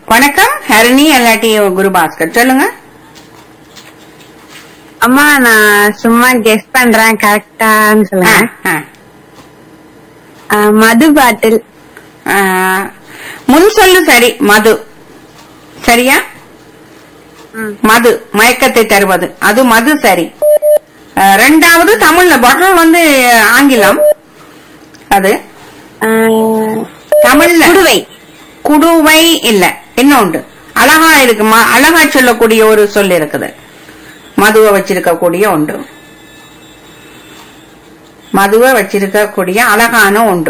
வணக்கம் ஹரிணி அல்லாட்டி குருபாஸ்கர் சொல்லுங்க அம்மா நான் சும்மா கெஸ் பண்றேன் கரெக்டான்னு ஆ, சொல்லுங்க ஆ. ஆ, மது பாட்டில் ஆ, முன் சொல்லு சரி மது சரியா மது மயக்கத்தை தருவது அது மது சரி ஆ, ரெண்டாவது தமிழ்ல பாட்டில் வந்து ஆங்கிலம் அது ஆ, தமிழ்ல குடுவை குடுவை இல்ல இன்னொன்று அழகா இருக்குமா அழகா சொல்லக்கூடிய ஒரு சொல் இருக்குது மதுவை வச்சிருக்கக்கூடிய ஒன்று மதுவை வச்சிருக்கக்கூடிய அழகான ஒன்று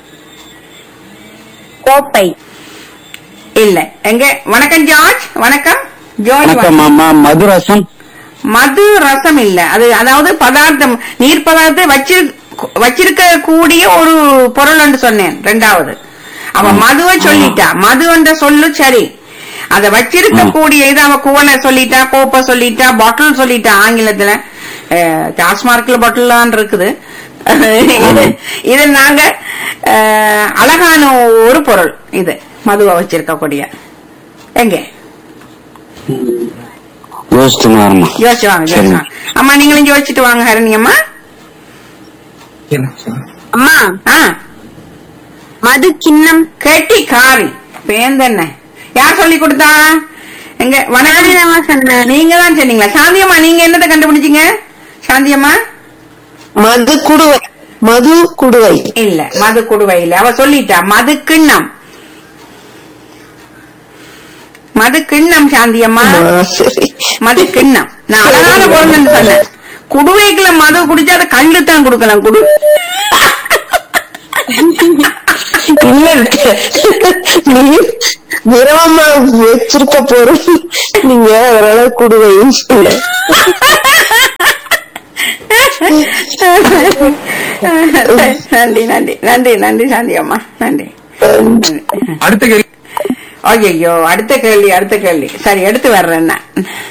கோப்பை இல்ல எங்க வணக்கம் ஜார்ஜ் வணக்கம் ஜார்ஜ் வணக்கம் வணக்கம். அம்மா மதுரசம் மது ரசம் இல்ல அது அதாவது பதார்த்தம் நீர் பதார்த்தத்தை வச்சிரு வச்சிருக்க கூடிய ஒரு பொருள் என்று சொன்னேன் ரெண்டாவது அவன் மதுவை சொல்லிட்டா மது என்ற சொல்லு சரி அத வச்சிருக்க கூடிய இது அவ குவனை சொல்லிட்டா கோப்பை சொல்லிட்டா பாட்டில் சொல்லிட்டா ஆங்கிலத்துல டாஸ்மார்க்ல பாட்டில் இருக்குது இது இது நாங்க அஹ், அழகான ஒரு பொருள் இது மதுவை வச்சிருக்க கூடிய எங்கே யோசிச்சு மாறமா யோசிச்சு வாங்க யோசிச்சு வாங்க அம்மா நீங்களும் யோசிச்சுட்டு வாங்க ஹரணி அம்மா அம்மா ஆ மது கிண்ணம் கெட்டி காரி பேந்தென்ன யார் சொல்லி கொடுத்தா எங்க வணக்கம் நானேதாம்மா சொன்னேன் நீங்க தான் சொன்னீங்களா சாந்தியம்மா நீங்க என்னத்தை கண்டுபிடிச்சீங்க சாந்தியம்மா மது குடுவை மது குடுவை இல்ல மது குடுவை இல்ல அவ சொல்லிட்டா மது கிண்ணம் மது கிண்ணம் சாந்தியம்மா ஆ, சரி மது கிண்ணம் நான் அழகான பொருள்னு சொன்னேன் குடுவைக்குள்ள மது குடிச்சா அதை கல்லு தான் கொடுக்கலாம் குடு இல்ல நீ திரவமா வச்சிருக்க பொருள் நீங்க அதனால குடுவைன்னு சொல்ல நன்றி நன்றி நன்றி நன்றி சாந்தி அம்மா நன்றி அடுத்த கேள்வி ஐயோ அடுத்த கேள்வி அடுத்த கேள்வி சரி எடுத்து வர்றேன் நான்